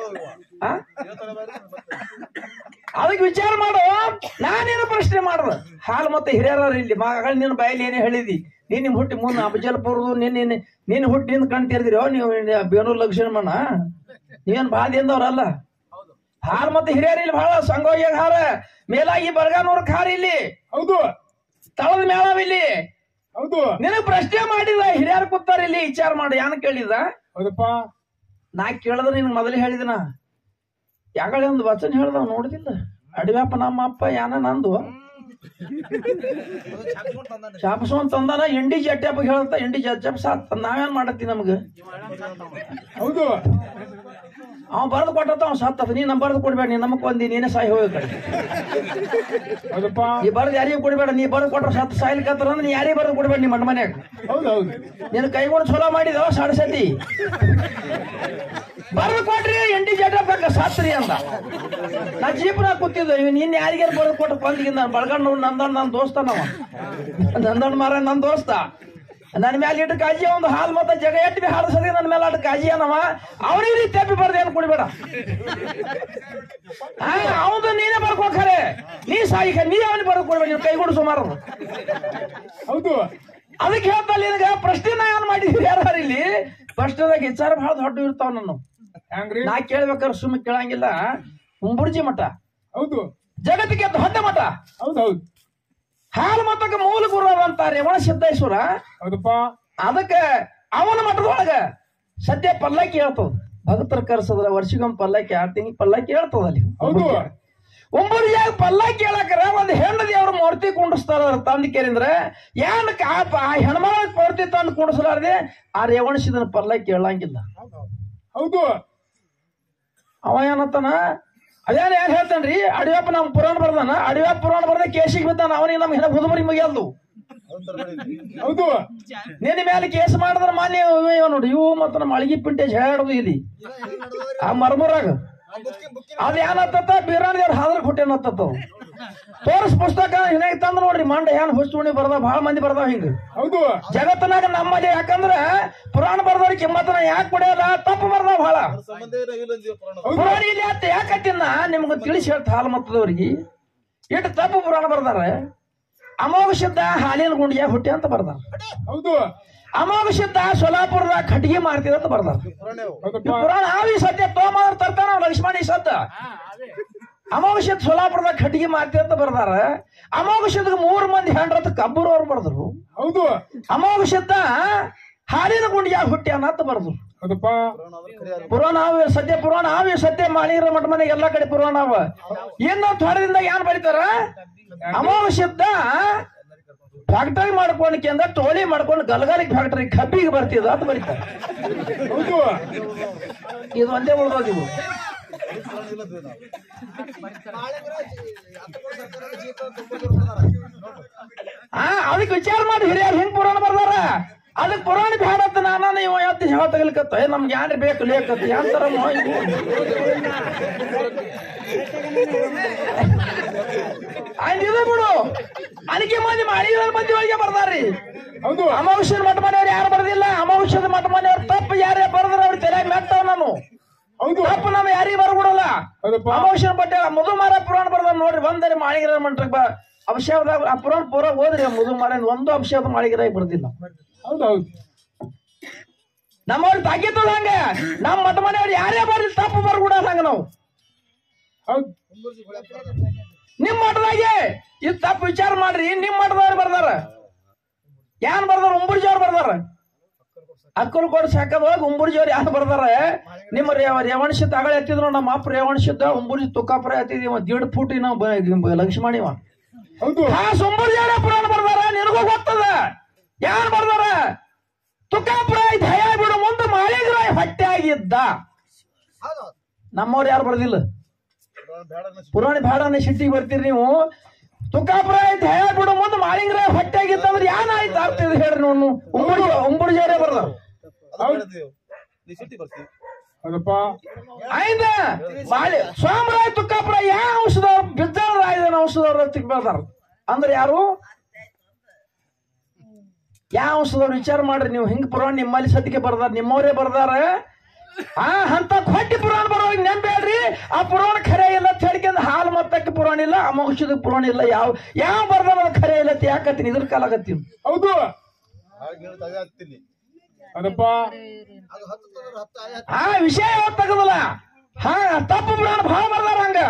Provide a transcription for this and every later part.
ಆ? ಅದಕ್ಕೆ ವಿಚಾರ ಮಾಡು ನಾನೇನು ಪ್ರಶ್ನೆ ಮಾಡ್ದ ಹಾಲು ಮತ್ತೆ ಹಿರಿಯರ ಇಲ್ಲಿ ಮಗಳ ನಿನ್ನ ಬಾಯಲ್ಲಿ ಏನೇ ಹೇಳಿದಿ ನೀನ್ ನಿಮ್ ಹುಟ್ಟಿ ಮುಂದೆ ಅಫಜಲ್ಪುರದು ನಿನ್ನ ನಿನ್ನ ಹುಟ್ಟಿಂದ ಕಣ್ ತೆರೆದಿರೋ ನೀವು ಬೇನೂರು ಲಕ್ಷ್ಮಣ ನೀವೇನ್ ಬಾದಿಯಿಂದವ್ರಲ್ಲ ಹಾಲು ಮತ್ತೆ ಹಿರಿಯರು ಇಲ್ಲಿ ಬಹಳ ಸಂಗೋಯ್ಯಾಗ ಹಾರ ಮೇಲಾಗಿ ಬರಗಾನೂರ್ ಖಾರ ಇಲ್ಲಿ ಹೌದು ತಳದ ಮೇಳವ ಇಲ್ಲಿ ಹೌದು ನಿನಗ್ ಪ್ರಶ್ನೆ ಮಾಡಿದ ಹಿರಿಯರು ಕೂತಾರ ಇಲ್ಲಿ ವಿಚಾರ ಮಾಡಿ ಯಾನ ಕೇಳಿದ ಹೌದಪ್ಪ ನಾ ಕೇಳಿದ್ರೆ ನಿನಗೆ ಮೊದಲೇ ಹೇಳಿದನ ಯಾಗಳೆ ಒಂದು ವಚನ ಹೇಳ್ದವ್ ನೋಡಿದಿಲ್ಲ ಅಡಿವ್ಯಾಪ ನಮ್ಮ ಅಪ್ಪ ಯಾನ ನಂದು ಚಾಪಸ್ಕೊಂಡ್ ತಂದಾನ ಎಂಡಿ ಜಟ್ಟಪ್ಪ ಹೇಳ್ತ ಎಂಡಿ ಜಟ್ಟಪ್ಪ ಸಾತ್ ನಾವೇನ್ ಮಾಡತ್ತಿ ನಮ್ಗ ಹೌದು ಅವ ಬರೆದು ಕೊಟ್ಟತ್ತ ಅವ್ ಸತ್ತ ನೀ ನಮ್ ಬರೆದು ಕೊಡ್ಬೇಡ ನೀ ನಮಗ್ ಒಂದಿ ನೀನೇ ಸಾಯಿ ಹೋಗಿ ಕಡೆ ಹೌದಪ್ಪ ನೀ ಬರೆದು ಯಾರಿಗೂ ಕೊಡ್ಬೇಡ ನೀ ಬರೆದು ಕೊಟ್ರ ಸತ್ತ ಸಾಯ್ಲಿಕತ್ರ ಅಂದ್ರೆ ನೀ ಯಾರಿಗೆ ಬರೆದು ಕೊಡ್ಬೇಡ ನಿಮ್ಮ ಮನೆ ಮನ್ಯಾಗ ಹೌದು ಹೌದು ನಿನ್ನ ಕೈಗೊಂಡು ಚಲೋ ಮಾಡಿದವ ಸಾಡೆ ಸತಿ ಬರೆದು ಕೊಟ್ರಿ ಎಂಡಿ ಜಟಪ್ಪ ಸಾತ್ರಿ ಅಂತ ನಾ ಜೀಪ್ನಾಗ ಕೂತಿದ್ದೆ ಇವ್ ನೀನ್ ಯಾರಿಗಾರು ಬರೆದು ಕೊಟ್ಟು ಬಂದಿಗೆ ನಾನು ಬಳಗಣ್ಣ ನಂದಣ್ಣ ನನ್ನ ದೋಸ್ತ ನಾವ ನಂದಣ್ಣ ಮಾರ ನನ್ನ ದೋಸ್ತ ನನ್ನ ಮೇಲೆ ಇಟ್ಟು ಕಾಜಿ ಒಂದು ಹಾಲು ಮತ್ತೆ ಜಗ ಎಟ್ಟು ಬಿ ಹಾಡಿಸೋದಿ ನನ್ನ ಮೇಲೆ ಅಟ್ಟು ಕಾಜಿ ಅನ್ನವ ಅವ್ರಿಗೆ ತೆಪ್ಪಿ ಬರ್ದೆ ಏನು ಕುಡಿಬೇಡ ಹಾ ಅವನು ನೀನೇ ಬರ್ಕೋಖರೆ ನೀ ಸಾಯಿ ನೀ ಅವನಿಗೆ ಬರೆದು ಕೊಡ್ಬೇಡ ನೀವು ಕೈಗೊಂಡು ಸುಮಾರು ಹೌದು ಅದಕ್ಕೆ ಹೇಳ್ತಲ್ಲ ನಿನಗ ಪ್ರಶ್ನೆನ ಏನ್ ಮಾಡಿದ್ವಿ ಯಾರು ಇಲ್ಲಿ ಪ್ರಶ್ನೆದಾಗ ವಿಚಾರ ಬಹಳ ದೊಡ್ಡ ಇರ್ತಾವ ನಾನು ಹೆಂಗ್ರಿ ನಾ ಕೇಳ್ಬೇಕಾದ್ರೆ ಸುಮ್ಮನೆ ಕೇಳಂಗಿಲ್ಲ ಉಂಬುರ್ಜಿ ಮಠ ಹೌದು ಜಗತ್ತಿಗೆ ದೊಡ್ಡ ಮಠ ಹೌದು ಹೌದು ಹಾಲು ಮಠಕ್ಕೆ ಮೂಲ ಗುರು ಅಂತ ರೇವಣ ಸಿದ್ದೇಶ್ವರ ಹೌದಪ್ಪ ಅದಕ್ಕೆ ಅವನ ಮಠದೊಳಗ ಸದ್ಯ ಪಲ್ಲಕ್ಕಿ ಹೇಳ್ತದ ಭಕ್ತರ ಕರ್ಸದ್ರ ವರ್ಷಿಗೊಮ್ಮೆ ಪಲ್ಲಕ್ಕಿ ಆರ್ ತಿಂಗ್ ಪಲ್ಲಕ್ಕಿ ಹೇಳ್ತದ ಅಲ್ಲಿ ಹೌದು ಒಂಬರಿಯಾಗ ಪಲ್ಲಕ್ಕಿ ಹೇಳಕ್ರ ಒಂದ್ ಹೆಣ್ಣು ದೇವ್ರ ಮೂರ್ತಿ ಕುಂಡಿಸ್ತಾರ ತಂದ ಕೇಳಿದ್ರೆ ಏನ್ ಕಾಪ ಆ ಹೆಣ್ಮಗಳ ಮೂರ್ತಿ ತಂದು ಕುಂಡಿಸಲಾರ್ದೆ ಆ ರೇವಣಿಸಿದನ ಪಲ್ಲಕ್ಕಿ ಹೇಳಂಗಿಲ್ಲ ಹೌದು ಅವ ಏನತ್ತಾನ ಅದೇನ ಏನ್ ಹೇಳ್ತಾನ್ರಿ ಅಡಿಯಪ್ಪ ನಮ್ ಪುರಾಣ ಬರ್ದಾನ ಅಡಿಯಪ್ಪ ಪುರಾಣ ಬರ್ದ ಕೇಸಿಗೆ ಬಿದ್ದಾನ ಅವನಿಗೆ ನಮ್ ಹೆಣ ಹುದುಮರಿ ಮುಗಿಯಲ್ದು ಹೌದು ನಿನ್ನ ಮೇಲೆ ಕೇಸ್ ಮಾಡಿದ್ರ ಮಾನ್ಯ ಇವ ನೋಡಿ ಇವು ಮತ್ತ ನಮ್ಮ ಅಳಗಿ ಪಿಂಟೇಜ್ ಹೇಳೋದು ಇಲ್ಲಿ ಆ ಮರ್ಮೂರಾಗ ಅದ ಏನತ್ತ ಬೀರಾಣಿ ದೇವ್ರ ಹಾದ್ರ ಕೊಟ್ಟೇನತ್ತ ತೋರ್ಸ್ ಪುಸ್ತಕ ಹಿನಾಗ ತಂದ್ ನೋಡ್ರಿ ಮಂಡ ಏನ್ ಹುಚ್ಚುಣಿ ಬರ್ದಾವ ಬಹಳ ಮಂದಿ ಬರ್ದಾವ ಹಿಂಗ ಹೌದು ಜಗತ್ತಿನಾಗ ನಮ್ಮಲ್ಲಿ ಯಾಕಂದ್ರ ಪುರಾಣ ಬರ್ದವ್ರಿಗೆ ಕಿಮ್ಮತ್ತನ ಯಾಕೆ ಪಡೆಯಲ್ಲ ತಪ್ಪು ಬರ್ದಾವ ಬಹಳ ಪುರಾಣ ಇಲ್ಲಿ ಅತ್ತ ಯಾಕತ್ತಿನ ನಿಮ್ಗೆ ತಿಳಿಸಿ ಹೇಳ್ತ ಹಾಲು ಮತ್ತದವ್ರಿಗೆ ಎಷ್ಟು ತಪ್ಪು ಪುರಾಣ ಬರ್ದಾರ ಅಮೋಘ ಸಿದ್ಧ ಹಾಲಿನ ಗುಂಡಿಯ ಹುಟ್ಟಿ ಅಂತ ಬರ್ದಾರ ಹೌದು ಅಮೋಘ ಸಿದ್ಧ ಸೊಲಾಪುರದ ಖಟ್ಗಿ ಮಾರ್ತಿದ ಅಂತ ಬರ್ದಾರ ಹೌದಪ್ಪ ಈ ಪುರಾಣ ಆವಿ ಸತ್ಯ ತೋಮಾದ್ರ ತರ್ತಾನ ಲಕ್ಷ್ಮಣಿ ಸತ್ತ ಅಮೋಘ ಸಿದ್ಧ ಸೊಲಾಪುರದ ಖಟ್ಗಿ ಮಾರ್ತಿ ಅಂತ ಬರ್ದಾರ ಅಮೋಘ ಸಿದ್ಧ ಮೂರು ಮಂದಿ ಹೆಂಡ್ರತ್ ಕಬ್ಬೂರ್ ಅವ್ರು ಬರ್ದ್ರು ಹೌದು ಅಮೋಘ ಸಿದ್ಧ ಹಾಲಿನ ಗುಂಡಿಯ ಹುಟ್ಟಿ ಅಂತ ಬರ್ದ್ರು ಹೌದಪ್ಪ ಪುರಾಣ ಅವ ಸದ್ಯ ಪುರಾಣ ಅವ ಸದ್ಯ ಮಾಳಿರ ಮಠ ಮನೆಗೆ ಎಲ್ಲಾ ಕಡೆ ಪುರಾಣ ಅವ ಇನ್ನು ಥೊಡದಿಂದ ಏನ್ ಬರೀತಾರ ಅಮಾವಾಸ್ಯದ್ದ ಫ್ಯಾಕ್ಟರಿ ಮಾಡ್ಕೊಂಡಕ್ಕೆ ಅಂದ ಟೋಳಿ ಮಾಡ್ಕೊಂಡು ಗಲ್ಗಾಲಿಗೆ ಫ್ಯಾಕ್ಟರಿ ಕಬ್ಬಿಗೆ ಬರ್ತಿದ ಅಂತ ಬರೀತಾರೆ ಹೌದು ಇದು ಒಂದೇ ಉಳ್ದೋಗಿವು ಆ ಅದಕ್ಕೆ ವಿಚಾರ ಮಾಡಿ ಹಿರಿಯರು ಹಿಂಗ್ ಪುರಾಣ ಬರ್ದಾರ ಅದಕ್ಕೆ ಪುರಾಣ ಬೇಡತ್ತ ನಾನು ಇವ ಎತ್ತು ಯಾವ ತಗಲಿಕತ್ತ ನಮ್ಗೆ ಯಾರು ಬೇಕು ಲೇಕತ್ತ ಯಾಂತರ ಆಯ್ತು ಬಿಡು ಅದಕ್ಕೆ ಮಂದಿ ಮಾಡಿದ ಮಂದಿ ಒಳಗೆ ಬರ್ದಾರ್ರಿ ಹೌದು ಅಮಾವಾಸ್ಯದ ಮಠ ಮನೆಯವ್ರು ಯಾರು ಬರ್ದಿಲ್ಲ ಅಮಾವಾಸ್ಯದ ಮಠ ಮನೆಯವ್ರು ತಪ್ಪು ಯಾರೇ ಬರ್ದ್ರ ಅವ್ರ ತಲೆಯಾಗ ಮೆಟ್ಟಾವ ನಾನು ಹೌದು ತಪ್ಪು ನಾವು ಯಾರಿಗೆ ಬರ್ಬಿಡಲ್ಲ ಹೌದಪ್ಪ ಅಮಾವಾಸ್ಯನ ಬಟ್ಟೆ ಮುದುಮಾರ ಪುರಾಣ ಬರ್ದ ನೋಡ್ರಿ ಒಂದರೆ ಮಾಳಿಗಿರ ಮಂಟ್ರಕ್ ಬಾ ಅಭಿಷೇಕದಾಗ ಆ ಪುರಾಣ ಪೂರ ಓದ್ರಿ ಮುದುಮಾರ ಒಂದು ಅಭಿಷೇಕ ಮಾಳಿಗಿರಾಗಿ ಬರ್ದಿಲ್ಲ ಹೌದು ಹೌದು ನಮ್ಮವ್ರು ತಾಕೀತದ ಹಂಗ ನಮ್ಮ ಮಠ ಮನೆಯವ್ರು ಯಾರೇ ಬರ್ಲಿ ತಪ್ಪು ಬರ್ಬಿಡಲ್ಲ ಹಂಗ ನಾವು ಹೌದು ನಿಮ್ ಮಠದಾಗೆ ಇದು ತಪ್ಪು ವಿಚಾರ ಮಾಡ್ರಿ ನಿಮ್ ಮಠದವ್ರು ಬರ್ದಾರ ಯಾನ್ ಬರ್ದಾರ ಉಂಬುರ್ಜಿಯವ್ರು ಬರ್ದಾರ ಅಕ್ಕಲ್ ಕೊಡ್ ಸಾಕದವಾಗ ಉಂಬುರ್ಜಿಯವ್ರು ಯಾರು ಬರ್ದಾರ ನಿಮ್ಮ ರೇವ ರೇವಣಸಿದ್ದ ಅಗಳ ಎತ್ತಿದ್ರು ನಮ್ಮ ಅಪ್ಪ ರೇವಣಸಿದ್ದ ಉಂಬುರ್ಜಿ ತುಕ್ಕಾಪುರ ಎತ್ತಿದೀವ ದೀಡ್ ಫೂಟ್ ನಾವು ಲಕ್ಷ್ಮಣಿವ ಹೌದು ಆ ಸುಂಬುರ್ಜಿಯವರೇ ಪುರಾಣ ಬರ್ದಾರ ನಿನಗೂ ಗೊತ್ತದ ಯಾರು ಬರ್ದಾರ ತುಕ್ಕಾಪುರ ದಯ ಬಿಡು ಮುಂದೆ ಮಾಳಿಗರಾಯ ಹೊಟ್ಟೆ ಆಗಿದ್ದ ನಮ್ಮವ್ರು ಯಾರು ಬರ್ದಿಲ್ಲ ಪುರಾಣ ಬೇಡನೆ ಸಿಟ್ಟಿಗೆ ಬರ್ತೀರಿ ನೀವು ತುಕ್ಕಾಪುರ ಐತೆ ಹೇ ಬಿಡು ಮುಂದೆ ಮಾಳಿಂಗ್ರ ಹೊಟ್ಟೆ ಆಗಿತ್ತಂದ್ರೆ ಯಾನ್ ಆಯ್ತು ಅರ್ಥ ಇದು ಹೇಳ್ರಿ ನೀವು ಉಂಬುಡಿ ಉಂಬುಡಿಜವರೇ ಬರ್ದಾರ ಹೌದಪ್ಪ ಆಯ್ತ ಮಾಳಿ ಸೋಮರಾಯ ತುಕ್ಕಾಪುರ ಯಾವ ಔಷಧವ್ರು ಬಿದ್ದಾರ ರಾಯದನ ಔಷಧವ್ರು ತಿಕ್ ಬರ್ದಾರ ಅಂದ್ರೆ ಯಾರು ಯಾವ ಔಷಧವ್ರು ವಿಚಾರ ಮಾಡ್ರಿ ನೀವು ಹಿಂಗ್ ಪುರಾಣ ನಿಮ್ಮಲ್ಲಿ ಸದ್ಯಕ್ಕೆ ಬರ್ದಾರ ನಿಮ್ಮವರೇ ಬರ್ದಾರ ಆ ಅಂತ ಹೊಟ್ಟಿ ಪುರಾಣ ಬರೋವಾಗ ನೆನ್ಪಿ ಆ ಪುರಾಣ ಖರೆ ಇಲ್ಲ ಅಂತ ಹೇಳ್ಕೊಂಡು ಹಾಲು ಮತ್ತಕ್ಕೆ ಪುರಾಣ ಇಲ್ಲ ಅಮೋಕ್ಷದ ಪುರಾಣ ಇಲ್ಲ ಯಾವ ಯಾವ ಬರ್ದವ ಖರೆ ಇಲ್ಲ ಅಂತ ಯಾಕತ್ತೀನಿ ಇದ್ರ ಕಾಲಾಗತ್ತೀನಿ ಹೌದು ಹಾಗೆ ಹೇಳ್ತಾ ಅದೇ ಹತ್ತೀನಿ ಅದಪ್ಪ ಅದು ಹತ್ತು ತಂದ್ರೆ ಹತ್ತು ಆಯ ಆ ವಿಷಯ ಯಾವತ್ ತಗದಲ್ಲ ಹಾ ತಪ್ಪು ಪುರಾಣ ಭಾಳ ಬರ್ದಾರ ಹಂಗ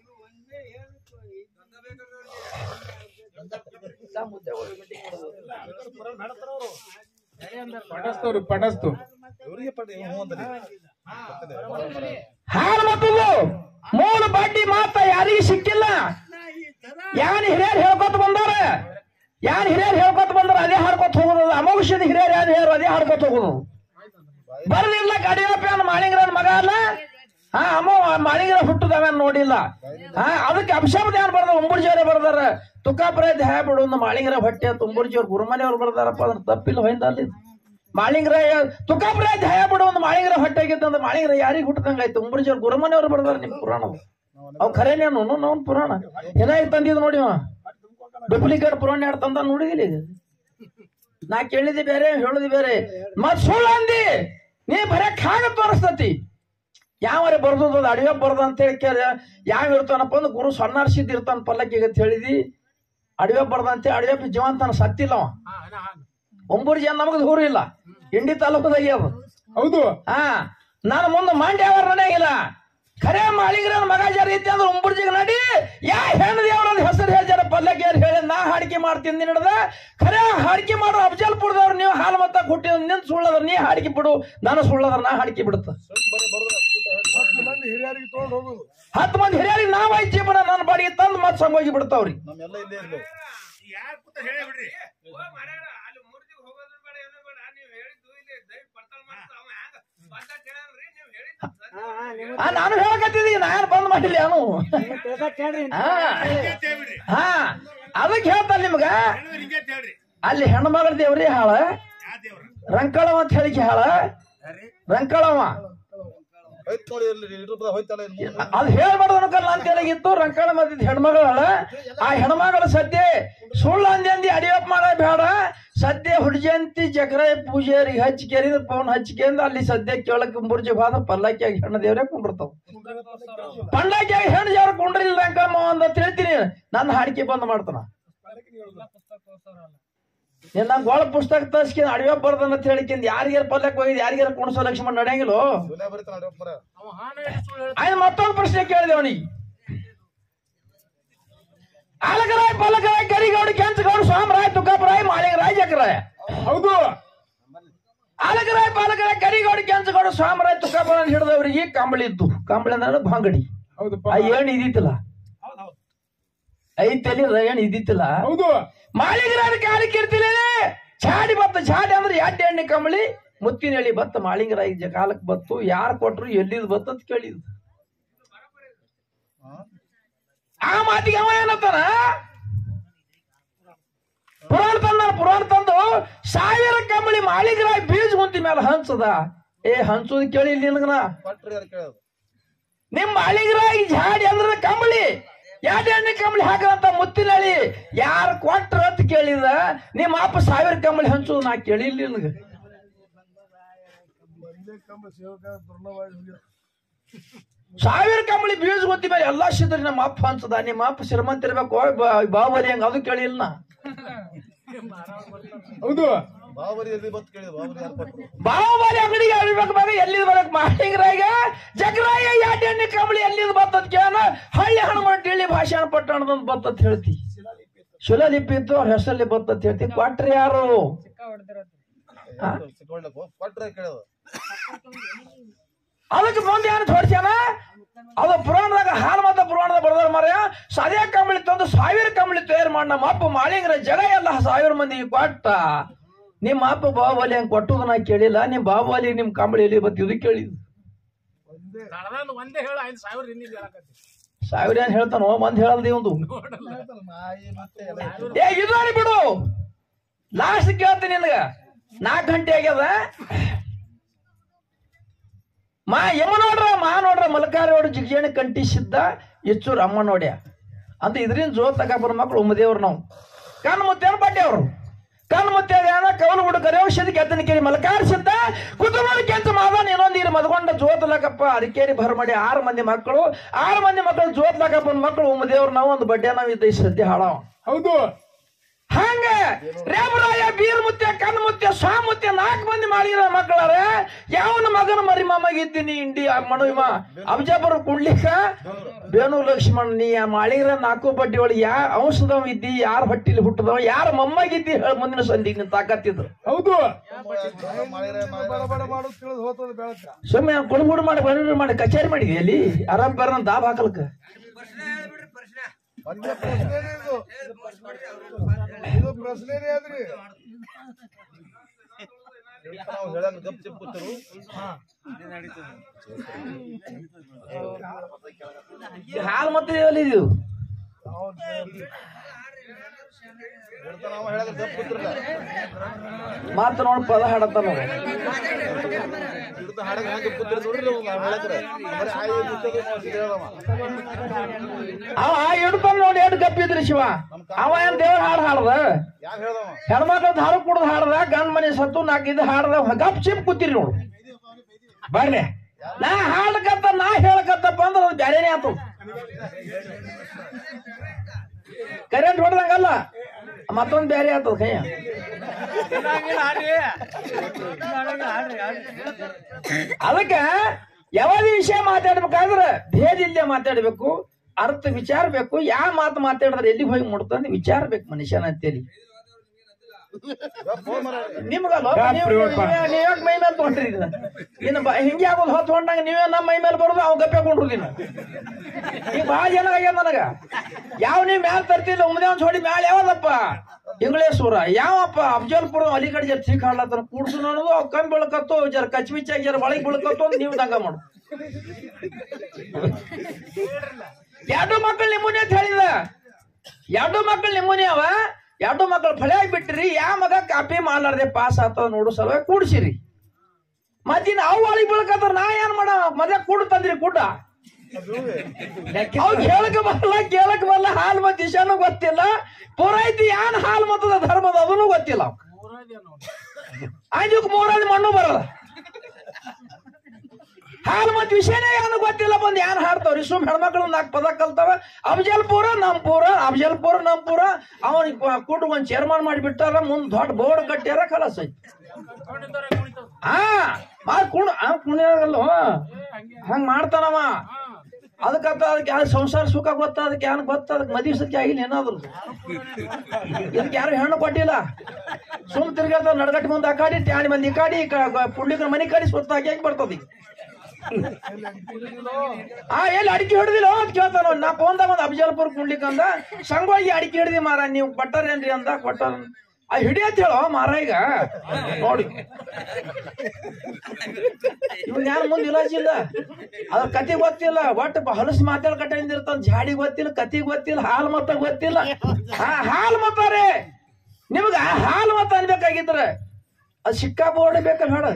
ಪಟಸ್ತವ್ರಿ ಪಟಸ್ತು ಇವರಿಗೆ ಪಟ್ಟ ಇವ್ನು ಹ್ಞೂ ಅಂದಲಿ ಗೊತ್ತದೆ. ಹಾಲು ಮತ್ತದು ಮೂಲ ಬಡ್ಡಿ ಮಾತ ಯಾರಿಗೂ ಸಿಕ್ಕಿಲ್ಲ ಯಾನ್ ಹಿರಿಯರು ಹೇಳ್ಕೊತ ಬಂದಾರ ಯಾನ್ ಹಿರಿಯರು ಹೇಳ್ಕೊತ ಬಂದಾರ ಅದೇ ಹಾಡ್ಕೊತ ಹೋಗೋದು ಅಮೋಘದ ಹಿರಿಯರು ಯಾರು ಹೇಳು ಅದೇ ಹಾಡ್ಕೊತ ಹೋಗೋದು ಬರ್ಲಿಲ್ಲ ಗಡಿಯಪ್ಪ ಮಾಳಿಂಗ್ರನ್ ಮಗ ಅಲ್ಲ ಹಾ ಅಮ್ಮ ಮಾಳಿಂಗ್ರ ಹುಟ್ಟದವ ನೋಡಿಲ್ಲ ಹಾ ಅದಕ್ಕೆ ಅಭಿಶಬ್ದ ಯಾರು ಬರ್ದಾರ ಉಂಬುರ್ಜಿಯವ್ರೆ ಬರ್ದಾರ ತುಕಾಪುರ ಧ್ಯಾಯ ಬಿಡು ಒಂದು ಮಾಳಿಂಗ್ರ ಹೊಟ್ಟೆ ಅಂತ ಉಂಬುರ್ಜಿಯವ್ರು ಗುರುಮನೆಯವ್ರು ಬರ್ದಾರಪ್ಪ ಅದ್ರ ತಪ್ಪಿಲ್ಲ ಹೊಯ್ದ ಅಲ್ಲಿ ಮಾಳಿಂಗ್ರ ತುಕಾಪುರ ಧ್ಯಾಯ ಬಿಡು ಒಂದು ಮಾಳಿಂಗ್ರ ಹೊಟ್ಟೆ ಆಗಿತ್ತಂದ್ರೆ ಮಾಳಿಂಗ್ರ ಯಾರಿಗೆ ಹುಟ್ಟದಂಗ ಆಯ್ತು ಉಂಬುರ್ಜಿಯವ್ರು ಗುರುಮನೆಯವ್ರು ಬರ್ದಾರ ನಿಮ್ ಪುರಾಣ ಅವ್ ಖರೇನೇನು ನಾವು ಪುರಾಣ ಏನಾಗಿ ತಂದಿದ್ ನೋಡಿ ಅವ ಡೂಪ್ಲಿಕೇಟ್ ಪುರಾಣ ಎರಡು ತಂದ ನೋಡಿದಿಲ್ಲ ಈಗ ನಾ ಕೇಳಿದೆ ಬೇರೆ ಹೇಳುದು ಬೇರೆ ಮತ್ ಸುಳ್ಳು ಅಂದಿ ನೀ ಬರೇ ಖಾಗ ತೋರಿಸ್ತತಿ ಯಾವರೆ ಬರ್ದದ ಅಡಿವೆ ಬರ್ದ ಅಂತ ಹೇಳಿ ಕೇಳ ಯಾವ ಇರ್ತಾನಪ್ಪ ಅಂದ್ರೆ ಗುರು ಸಣ್ಣಾರ್ಸಿದ್ ಇರ್ತಾನ ಪಲ್ಲಕ್ಕಿಗೆ ಅಂತ ಹೇಳಿದಿ ಅಡಿವೆ ಬರ್ದ ಅಂತ ಅಡಿವೆ ಜೀವಂತನ ಸತ್ತಿಲ್ಲ ಅವ ಒಂಬೂರು ಜನ ನಮಗ್ ದೂರ ಇಲ್ಲ ಇಂಡಿ ತಾಲೂಕದಾಗ ಅದು ಹೌದು ಹಾ ನಾನು ಮುಂದೆ ಮಂಡ್ಯ ಅವ್ರ ಮನೆಯಾಗಿಲ್ಲ ಖರೆ ಮಾಳಿಗ್ರ ಮಗ ಜರ ಐತಿ ಅಂದ್ರೆ ಉಂಬುರ್ಜಿಗೆ ನಡಿ ಯಾ ಹೆಣ್ಣು ದೇವ್ರದ ಹೆಸರು ಹೇಳಿ ಜರ ಪಲ್ಲಕ್ಕಿ ಯಾರು ಹೇಳಿ ನಾ ಹಾಡಿಕೆ ಮಾಡ್ತೀನಿ ನಿನ್ನದ ಖರೆ ಹಾಡಿಕೆ ಮಾಡೋ ಅಫಜಲ್ಪುರದವ್ರು ನೀವು ಹಾಲು ಮತ್ತ ಕೊಟ್ಟಿ ನಿನ್ ಸುಳ್ಳದ್ರ ನೀ ಹಾಡಿಕೆ ಬಿಡು ನಾನು ಸುಳ್ಳದ್ರ ನಾ ಹಾಡಿಕೆ ಬಿಡುತ್ತ ಸುಮ್ ಬರೀ ಬರೋದು ಕೂಟ ಹೇಳಿ ಹಿರಿಯರಿಗೆ ತೊಗೊಂಡು ಹೋಗುದು ಹತ್ತು ಮಂದಿ ಹಿರಿಯರಿಗೆ ನಾವ್ ಐದು ಜೀವನ ನನ್ನ ಬಾಡಿಗೆ ತಂದು ಮತ್ತೆ ಸಂಗೋಗಿ ಬಿಡ್ತಾವ್ರಿ ನಮ್ಮೆಲ್ಲ ಇಲ್ಲೇ ಇರ್ಲಿ ಆ, ನಾನು ಹೇಳಕತ್ತಿದ್ದೀನಿ ನಾನು ಬಂದ್ ಮಾಡಿಲ್ಲ ಅವನು ಹಾ ಅದಕ್ಕೆ ಹೇಳ್ತಾನೆ ನಿಮ್ಗ ಅಲ್ಲಿ ಹೆಣ್ಮಗಳ ದೇವ್ರಿ ಹಾಳ ರಂಕಳವ ಅಂತ ಹೇಳಿಕೆ ಹಾಳ ರಂಕಳವ ಹೋಯ್ತು ನೋಡಿ ಇರ್ಲಿ ಇಟ್ರಪ್ಪ ಹೋಯ್ತಲ್ಲ ಇನ್ನು ಮುಂದೆ. ಅದು ಹೇಳ್ಬಾರ್ದು ಅನ್ಕಲ್ಲ ಅಂತ ಹೇಳಿಗಿತ್ತು ರಂಕಳ ಮದ್ದಿದ್ ಹೆಣ್ಮಗಳ ಹಾಳ ಆ ಹೆಣ್ಮಗಳ ಸದ್ಯ ಸುಳ್ಳು ಅಂದಿ ಅಂದಿ ಅಡಿಯಪ್ಪ ಮಾಡ ಬೇಡ ಸದ್ಯ ಹುಡ್ಜಂತಿ ಜಕ್ರ ಪೂಜಾರಿಗೆ ಹಚ್ಚಿ ಕೆರಿದ ಪವನ್ ಹಚ್ಚಿಕೆಂದ ಅಲ್ಲಿ ಸದ್ಯ ಕೇಳಕ್ ಮುರ್ಜಿ ಹೋದ ಪಲ್ಲಕ್ಕಿಯಾಗಿ ಹೆಣ್ಣು ದೇವ್ರೇ ಕುಂಡಿರ್ತಾವ ಪಂಡಕ್ಕಿಯಾಗಿ ಹೆಣ್ಣು ದೇವ್ರ ಕುಂಡ್ರಿಲ್ಲ ರಂಕಳಮ್ಮ ಅಂತ ಹೇಳ್ತೀನಿ ನನ್ನ ಹಾಡಿಕೆ ಬಂದ್ ಮಾಡ್ತಾನ ನೀನ್ ನಂಗೆ ಒಳ ಪುಸ್ತಕ ತರ್ಸ್ಕಿನ್ ಅಡಿವೆ ಬರ್ದನ್ ಅಂತ ಹೇಳಿಕಿಂದ ಯಾರಿಗಾರ ಪಲ್ಯಕ್ ಹೋಗಿದ್ ಯಾರಿಗಾರ ಕುಣಸೋ ಲಕ್ಷ್ಮಣ ನಡೆಯಂಗಿಲ್ಲೋ ಸುಳ್ಯ ಬರೀತಾನ ಅಡಿಯಪ್ಪ ಮರ ಆಯ್ತು ಮತ್ತೊಂದು ಪ್ರಶ್ನೆ ಕೇಳಿದೆ ಅವನಿಗೆ ಆಲಕರಾಯ್ ಪಲಕರಾಯ್ ಕರಿಗೌಡ ಕೆಂಚಗೌಡ ಸ್ವಾಮರಾಯ್ ತುಕಾಪರಾಯ್ ಮಾಳಿಗರಾಯ್ ಜಕರಾಯ ಹೌದು ಆಲಕರಾಯ್ ಪಾಲಕರಾಯ್ ಕರಿಗೌಡ ಕೆಂಚಗೌಡ ಸ್ವಾಮರಾಯ್ ತುಕಾಪುರ ಹಿಡಿದವರಿಗೆ ಕಂಬಳಿ ಇದ್ದು ಕಂಬಳಿ ಅಂದ್ರೆ ಭಾಂಗಡಿ ಹೌದಪ್ಪ ಆ ಏಣ್ ಇದ್ದಿತ್ತಲ್ಲ ಐತಲ್ಲಿ ಏಣ್ ಇದ್ದಿತ್ತಿಲ್ಲ ಹೌದು ಮಾಳಿಗರಾದ ಕಾಲಕ್ಕೆ ಇರ್ತಿಲ್ಲ ಚಾಡಿ ಬತ್ತ ಚಾಡಿ ಅಂದ್ರೆ ಎಡ್ಡೆ ಎಣ್ಣೆ ಕಂಬಳಿ ಮುತ್ತಿನ ಹೇಳಿ ಬತ್ತ ಮಾಳಿಂಗರಾಯ ಕಾಲಕ್ಕೆ ಬತ್ತು ಯಾರು ಕೊಟ್ರು ಎಲ್ಲಿದ್ ಬತ್ತ ಅಂತ ಕೇಳಿದ್ ಆ ಮಾತಿಗೆ ಅವ ಏನತ್ತಾನ ಪುರಾಣ ತಂದ ಪುರಾಣ ತಂದು ಸಾವಿರ ಕಂಬಳಿ ಮಾಳಿಗರಾಯ ಬೀಜ ಮುಂತಿ ಮೇಲೆ ಹಂಚದ ಏ ಹಂಚೋದ್ ಕೇಳಿ ನಿನಗನ ಪಟ್ರಿ ಯಾರು ಕೇಳೋದು ನಿಮ್ ಮಾಳಿಗರಾಯಿ ಜಾಡಿ ಅಂದ್ರೆ ಕಂಬಳಿ ಎರಡು ಎಣ್ಣೆ ಕಂಬಳಿ ಹಾಕದಂತ ಮುತ್ತಿನಳಿ ಯಾರು ಕೊಟ್ರ ಅಂತ ಕೇಳಿದ ನಿಮ್ಮ ಅಪ್ಪ ಸಾವಿರ ಕಂಬಳಿ ಹಂಚೋದು ನಾ ಕೇಳಿಲ್ಲ ನಿನಗ ಸಾವಿರ ಕಂಬಳಿ ಬೀಜ ಗೊತ್ತಿ ಮೇಲೆ ಎಲ್ಲಾ ಸಿದ್ರಿ ನಮ್ಮ ಅಪ್ಪ ಹಂಚದ ನಿಮ್ಮ ಅಪ್ಪ ಶ್ರೀಮಂತ ಇರ್ಬೇಕು ಬಾಹುಬಲಿ ಹಂಗ ಅದು ಕೇಳಿಲ್ಲ ನಾ ಹೌದು ಬಾಬರಿ ಎಲ್ಲಿ ಬತ್ ಕೇಳಿದ್ರು ಬಾಬರಿ ಯಾರು ಕೊಟ್ರು ಬಾಹುಬಲಿ ಅಂಗಡಿಗೆ ಅಳಿಬೇಕು ಮಗ ಎಲ್ಲಿದ್ ಬರಕ್ ಮಾಳಿಗರಾಗ ಜಗರಾಯ ಎರಡು ಎಣ್ಣೆ ಕಂಬಳಿ ಎಲ್ಲಿದ್ ಬರ್ತದ ಕೇಳ ಹಳ್ಳಿ ಹನುಮಂತ ಹೇಳಿ ಭಾಷಣ ಪಟ್ಟಣದಂತ ಬರ್ತದ ಹೇಳ್ತಿ ಶಿಲಾಲಿಪಿ ಇತ್ತು ಅವ್ರ ಹೆಸರಲ್ಲಿ ಬರ್ತದ ಹೇಳ್ತಿ ಕೊಟ್ರಿ ಯಾರು ಸಿಕ್ಕೊಳ್ಳ ಪಟ್ರೆ ಕೇಳೋದು ಅದಕ್ಕೆ ಮುಂದೆ ಏನು ತೋರ್ಸ್ಯಾನ ಅದು ಪುರಾಣದಾಗ ಹಾಲು ಮತ ಪುರಾಣದಾಗ ಬರ್ದಾರ ಮರ್ಯ ಸದೇ ಕಂಬಳಿ ತಂದು ಸಾವಿರ ಕಂಬಳಿ ತಯಾರು ಮಾಡಿ ನಮ್ಮ ಅಪ್ಪ ಮಾಳಿಂಗ್ರ ಜಗ ಎಲ್ಲ ಸಾವಿರ ಮಂದಿಗೆ ಕೊಟ್ಟ ನಿಮ್ಮ ಅಪ್ಪ ಬಾಹುಬಲಿ ಹಂಗ್ ಕೊಟ್ಟುದು ನಾ ಕೇಳಿಲ್ಲ ನಿಮ್ ಬಾಹುಬಲಿ ನಿಮ್ ಕಂಬಳಿ ಎಲ್ಲಿ ಬತ್ತಿ ಇದು ಕೇಳಿದ್ ಒಂದೇ ಹೇಳ ಐದು ಸಾವಿರ ಇನ್ನಿಲ್ಲ ಹೇಳಕತ್ತಿ ಸಾವಿರ ಏನ್ ಹೇಳ್ತಾನೋ ಮಂದಿ ಹೇಳಲ್ದಿ ಒಂದು ನಾಯಿ ಮತ್ತೆ ಎಲ್ಲ ಇತ್ತು. ಏ ಇದು ನೋಡಿ ಬಿಡು ಲಾಸ್ಟ್ ಕೇಳ್ತೀನಿ ನಿನಗ ನಾಲ್ಕು ಗಂಟೆ ಆಗ್ಯದ ಮಾ ಯಮ ನೋಡ್ರ ಮಾ ನೋಡ್ರ ಮಲಕಾರೋಡು ಜಿಗ್ಜೇಣಿ ಕಂಟಿಸಿದ್ದ ಹೆಚ್ಚೂರು ಅಮ್ಮ ನೋಡ್ಯ ಅಂತ ಇದ್ರಿಂದ ಜೋ ತಗೊಬರ್ ಮಕ್ಳು ಉಮ್ಮದೇವ್ರು ನಾವು ಕಣ್ಣು ಮುತ್ತೇನು ಬಡ್ಡೆ ಅವರು ಕಣ್ಣು ಮುತ್ಯಾನ ಕವಲು ಹುಡುಗರೆ ಔಷಧಿ ಕೆತ್ತನಿಕೇರಿ ಮಲಕಾರಿಸಿದ್ದ ಕುತುಂಬದ ಕೆಂಚ ಮಾದನ ಏನೋ ನೀರು ಮದ್ಕೊಂಡ ಜೋತ್ಲಕಪ್ಪ ಅರಿಕೇರಿ ಭರಮಡಿ ಆರು ಮಂದಿ ಮಕ್ಕಳು ಆರು ಮಂದಿ ಮಕ್ಕಳು ಜೋತ್ಲಕಪ್ಪನ ಮಕ್ಕಳು ಉಮ್ಮ ದೇವ್ರು ನಾವು ಒಂದು ಬಡ್ಡೆ ನಾವು ಇದ್ದ ಈ ಸದ್ಯ ಹಾಳವ ಹೌದು ಹಂಗ ರೇಮರಾಯ ಬೀರ್ ಮುತ್ಯ ಕಣ್ಣು ಮುತ್ಯ ಸ್ವಾಮುತ್ಯ ನಾಲ್ಕು ಮಂದಿ ಮಾಡಿರ ಮಕ್ಕಳಾರ ಯಾವನ ಮಗನ ಮರಿ ಮಮ್ಮಗಿದ್ದೀನಿ ಇಂಡಿ ಮಣುಮ ಅಬ್ಜಾಪುರ ಕುಡ್ಲಿಕ್ಕ ಬೇಣು ಲಕ್ಷ್ಮಣ್ ನೀ ಮಾಡಿರ ನಾಲ್ಕು ಬಡ್ಡಿ ಒಳಗೆ ಯಾ ಔಷಧವ್ ಇದ್ದಿ ಯಾರ ಹೊಟ್ಟಿಲಿ ಹುಟ್ಟದವ ಯಾರ ಮೊಮ್ಮಗಿದ್ದಿ ಹೇಳ ಮುಂದಿನ ಸಂದಿಗೆ ನೀನ್ ತಾಕತ್ತಿದ್ರು ಹೌದು ಬಡ ಬಡ ಮಾಡು ತಿಳಿದು ಹೋತದ ಬೆಳಕ ಸುಮ್ಮನೆ ಕುಣಗುಡು ಮಾಡಿ ಬಣ್ಣ ಮಾಡಿ ಕಚೇರಿ ಮಾಡಿದ್ವಿ ಅಲ್ಲಿ ಆರಾಮ್ ಬರ ದಾಬ್ ಹಾಕಲ್ಕ ಒಂದೇ ಪ್ರಶ್ನೆನೇ ಇದು ಇದು ಪ್ರಶ್ನೆನೇ ಅದ್ರಿ ನಾವು ಹೇಳಂಗ ಗಪ್ ಚಿಪ್ ಕೂತರು ಹಾಲು ಮತ್ತೆ ಎಲ್ಲಿದ್ದೀವಿ ಹೇಳ್ತಾನ ಅವ ಹೇಳಂಗ ಗಪ್ ಕೂತ್ರಲ್ಲ ಮಾತು ನೋಡಿ ಪದ ಹಾಡತ್ತ ನಾವು ಹಿಡ್ದು ಹಾಡಗ ಹ್ಯಾಂಗ ಕೂತ್ರ ನೋಡ್ರಿ ನಾವು ಹೇಳಕ್ರೆ ಬರೀ ಆಯಿ ಮುಚ್ಚೋದು ನಾವು ಸಿದ್ಧ ಹೇಳವ ಅವ ಹಿಡ್ತಾನ ನೋಡಿ ಎಷ್ಟು ಗಪ್ಪಿದ್ರಿ ಶಿವ ಅವ ಏನ್ ದೇವ್ರ ಹಾಡು ಹಾಡ್ದ ಯಾಕೆ ಹೇಳ್ದವ ಹೆಣ್ಮಕ್ಳು ದಾರು ಕುಡ್ದು ಹಾಡ್ದ ಗಂಡ್ ಮನೆ ಸತ್ತು ನಾಲ್ಕು ಇದು ಹಾಡ್ದ ಗಪ್ ಚಿಪ್ ಕೂತಿರಿ ನೋಡು ಬರ್ಲಿ ನಾ ಹಾಡ್ಕತ್ತ ನಾ ಹೇಳ್ಕತ್ತಪ್ಪ ಅಂದ್ರೆ ಅದು ಬ್ಯಾರೇನೆ ಆತು ಕರೆಂಟ್ ಹೊಡೆದಂಗಲ್ಲ ಮತ್ತೊಂದ್ ಬ್ಯಾರೆ ಆತದ ಕೈಯ ಅದಕ್ಕ ಯಾವ್ದೇ ವಿಷಯ ಮಾತಾಡ್ಬೇಕಾದ್ರೆ ಭೇದ ಇಲ್ಲದೆ ಮಾತಾಡ್ಬೇಕು ಅರ್ಥ ವಿಚಾರ ಬೇಕು ಯಾವ ಮಾತು ಮಾತಾಡಿದ್ರೆ ಎಲ್ಲಿ ಹೋಗಿ ಮುಡ್ತಂದು ವಿಚಾರ ಬೇಕು ಮನುಷ್ಯನ ಅಂತೇಳಿ ಫೋನ್ ಮಾಡ ನಿಮ್ಗಲ್ಲ ಯಾಕ್ ನೀವು ಪ್ರಿಯಪ್ಪ? ನೀವ್ ಯಾಕೆ ಮೈ ಮೇಲೆ ತೊಗೊಂಡ್ರಿ ಇದನ್ನ ಇನ್ನು ಬ- ಹಿಂಗೆ ಆಗೋದು ಹೊತ್ತು ಹೊಂಡಂಗ ನೀವೇ ನಮ್ಮ ಮೈ ಮೇಲೆ ಬರೋದು ಅವ್ ಗಪ್ಪೆ ಕೊಂಡಿರ್ದಿನ ಈಗ ಭಾಳ ಜನ ಆಗ್ಯಾದ ನನಗ ಯಾವ ನೀವ್ ಮ್ಯಾಲ ತರ್ತಿಲ್ಲ ಉಮ್ದೆ ಒಂದ್ ಜೋಡಿ ಮ್ಯಾಲ ಯಾವ್ದಪ್ಪ ಇಂಗ್ಲೇಶ್ವರ ಯಾವಪ್ಪ ಅಫಜಲ್ಪುರ ಅಲಿಗಡ್ ಜರ ಚೀಕ್ ಹಾಡ್ಲತ್ತಾನ ಕೂಡ್ಸು ಅನ್ನೋದು ಅವ್ ಕಮ್ಮಿ ಬೆಳಕತ್ತು ಜರ ಕಚ್ಮಿಚ್ಚಾಗಿ ಜರ ಒಳಗೆ ಬೆಳಕತ್ತು ಅಂತ ನೀವು ದಂಗ ಮಾಡು ಎರಡು ಮಕ್ಕಳು ನಿಮ್ಮನೆ ಅಂತ ಹೇಳಿದ ಎರಡು ಮಕ್ಕಳು ನಿಮ್ಮನೆ ಅವ ಎರಡು ಮಕ್ಕಳು ಫಳೆಯಾಗಿ ಬಿಟ್ರಿ ಯಾವ ಮಗ ಕಾಪಿ ಮಾಡ್ಲಾರ್ದೆ ಪಾಸ್ ಆತದ ನೋಡು ಸಲುವಾಗಿ ಕೂಡ್ಸಿರಿ ಮತ್ತಿನ ಅವು ಒಳಗೆ ಬೆಳಕತ್ತಾರ ನಾ ಏನ್ ಮಾಡ ಮದ್ವೆ ಕೂಡು ತಂದ್ರಿ ಕೂಟ ಅವ್ ಕೇಳಕ್ ಬರಲ್ಲ ಕೇಳಕ್ ಬರಲ್ಲ ಹಾಲ್ ಮತ್ ದಿಶಾನು ಗೊತ್ತಿಲ್ಲ ಪುರೈತಿ ಯಾನ್ ಹಾಲ್ ಮತದ ಧರ್ಮದ ಅದನ್ನು ಗೊತ್ತಿಲ್ಲ ಅಂಜುಕ್ ಮೂರಾದ ಮಣ್ಣು ಬರಲ್ಲ ಹಾಲ್ ಮತ್ ವಿಷಯನೇ ಏನು ಗೊತ್ತಿಲ್ಲ ಬಂದ್ ಯಾನ್ ಹಾಡ್ತಾವ್ರಿ ಸುಮ್ ಹೆಣ್ಮಕ್ಳು ನಾಲ್ಕು ಪದ ಕಲ್ತಾವ ಅಫಜಲ್ಪುರ ನಮ್ ಪೂರ ಅಫಜಲ್ಪುರ ನಮ್ ಪೂರ ಅವನಿಗೆ ಕೂಟ ಒಂದ್ ಚೇರ್ಮನ್ ಮಾಡಿಬಿಟ್ಟಾರ ಮುಂದ್ ದೊಡ್ಡ ಬೋರ್ಡ್ ಕಟ್ಟ್ಯಾರ ಕಲಸ ಐತಿ ಹಾ ಮಾರ್ ಕುಣ ಆ ಕುಣಿಯಾಗಲ್ಲ ಹಂಗ ಮಾಡ್ತಾನವ ಅದಕ್ಕಂತ ಅದಕ್ಕೆ ಯಾರು ಸಂಸಾರ ಸುಖ ಗೊತ್ತ ಅದಕ್ಕೆ ಯಾರು ಗೊತ್ತ ಅದಕ್ಕೆ ಮದುವೆ ಸತ್ಯ ಆಗಿಲ್ಲ ಏನಾದ್ರು ಇದಕ್ಕೆ ಯಾರು ಹೆಣ್ಣು ಕೊಟ್ಟಿಲ್ಲ ಸುಮ್ ತಿರ್ಗಾಡ್ತಾವ ನಡಗಟ್ಟಿ ಮುಂದೆ ಆ ಕಾಡಿ ಟ್ಯಾಣಿ ಮಂದಿ ಈ ಕಾಡಿ ಪುಂಡಿಕರ ಮನೆ ಕಾಡಿ ಸುತ್ತ ಹಾಕಿ ಹೆಂಗ್ ಬರ್ತದ ಈಗ? ಆ ಎಲ್ಲಿ ಅಡಿಕೆ ಹಿಡ್ದಿಲ್ಲ ಅಂತ ಕೇಳ್ತಾನ ಅವ್ನು. ನಾ ಫೋನ್ದಾಗ ಒಂದು ಅಫಜಲ್ಪುರ್ ಕುಂಡ್ಲಿಕ್ ಅಂದ ಸಂಗೋಗಿ ಅಡಿಕೆ ಹಿಡ್ದಿ ಮಾರ ನೀವು ಕೊಟ್ಟಾರೇನ್ರಿ ಅಂದ ಕೊಟ್ಟಾರ ಆ ಹಿಡಿ ಅಂತ ಹೇಳೋ ಮಾರ ಈಗ ನೋಡಿ ಇವ್ನ ಯಾರು ಮುಂದೆ ಇಲಾಜಿಲ್ಲ ಅದ್ರ ಕತಿ ಗೊತ್ತಿಲ್ಲ ಒಟ್ಟು ಹೊಲಸು ಮಾತಾಡ್ ಕಟ್ಟಿಂದ ಇರ್ತಾನ ಜಾಡಿ ಗೊತ್ತಿಲ್ಲ ಕತಿ ಗೊತ್ತಿಲ್ಲ ಹಾಲ್ ಮತ ಗೊತ್ತಿಲ್ಲ ಹಾ ಹಾಲ್ ಮತಾರೆ ನಿಮ್ಗ ಹಾಲ್ ಮತ ಅನ್ಬೇಕಾಗಿದ್ರ ಅದು ಸಿಕ್ಕಾಪೋಡೆ ಬೇಕಲ್ಲ ಬೇಡ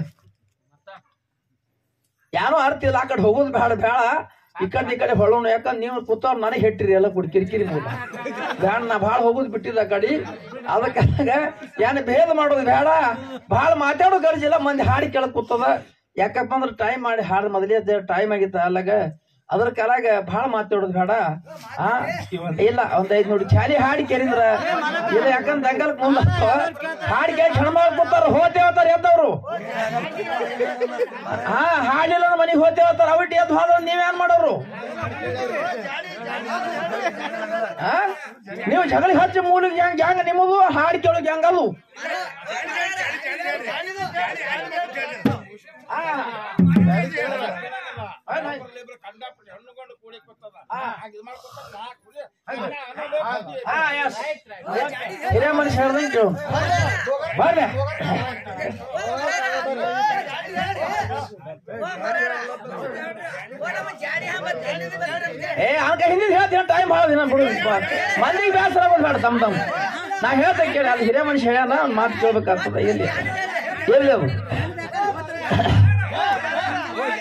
ಯಾರೋ ಅರ್ಥ ಇಲ್ಲ ಆ ಕಡೆ ಹೋಗೋದು ಬೇಡ ಬೇಡ ಈ ಕಡೆ ಈ ಕಡೆ ಹೊಳೋಣ ಯಾಕಂದ್ರೆ ನೀವು ಕೂತವ್ರು ನನಗೆ ಹೆಟ್ಟಿರಿ ಎಲ್ಲ ಕೊಡಿ ಕಿರಿಕಿರಿ ಮೂಲ ಬೇಡ ನಾ ಭಾಳ ಹೋಗೋದು ಬಿಟ್ಟಿದ್ದ ಆ ಕಡೆ ಅದಕ್ಕೆ ಏನ್ ಭೇದ ಮಾಡೋದು ಬೇಡ ಭಾಳ ಮಾತಾಡೋ ಗರ್ಜಿಲ್ಲ ಮಂದಿ ಹಾಡಿ ಕೆಳಗ್ ಕೂತದ ಯಾಕಪ್ಪ ಅಂದ್ರೆ ಟೈಮ್ ಮಾಡಿ ಹಾಡು ಮೊದಲೇ ಟೈಮ್ ಆಗಿತ್ತ ಅಲ್ಲಾಗ ಅದ್ರ ಕಾಲಾಗ ಭಾಳ ಮಾತಾಡೋದು ಬೇಡ ಆ ಇಲ್ಲ ಒಂದ್ ಐದ್ ನೋಡಿ ಚಾಲಿ ಹಾಡಿ ಕೇಳಿದ್ರ ಇಲ್ಲ ಯಾಕಂದ್ರೆ ದಂಗಲ್ ಮುಂದ ಹಾಡಿ ಕೇಳಿ ಹೆಣ್ಮಕ್ಳು ಕೂತಾರ ಹೋತೆ ಹೋತಾರ ಎದ್ದವ್ರು ಹಾ ಹಾಡಿಲ್ಲ ಮನೆಗೆ ಹೋತೆ ಹೋತಾರ ಅವಿಟ್ಟು ಎದ್ದು ಹೋದ್ರ ನೀವೇನ್ ಮಾಡೋರು ಆ? ನೀವು ಜಗಳ ಹಚ್ಚಿ ಮೂಲಿಗೆ ಹೆಂಗ್ ಹೆಂಗ ನಿಮ್ಮದು ಹಾಡಿ ಕೇಳೋಕೆ ಹೆಂಗಲ್ಲು ಆ. ಆಯ್ತ್ ಆಯ್ತ್. ಆ, yes. ಹಿರಿಯ ಮನುಷ್ಯ ಹೇಳ್ದಂಗೆ ಕೇಳು ಬರ್ಲೆ ಏ ಅನ್ಕ ಹಿಂದಿನ ಹೇಳ್ತೀನಿ ಟೈಮ್ ಭಾಳ ದಿನ ಬಿಡು ಮಂದಿಗೆ ಬೇಸರ ಆಗೋದು ಬೇಡ ತಮ್ಮ ತಮ್ಮ ನಾ ಹೇಳ್ತೆ ಕೇಳಿ ಅಲ್ಲಿ ಹಿರಿಯ ಮನುಷ್ಯ ಹೇಳ್ಯಾನ ಅವ್ನ್ ಮಾತು ಕೇಳ್ಬೇಕಾಗ್ತದ ಎಲ್ಲಿ ಎಲ್ಲಿ ಅದು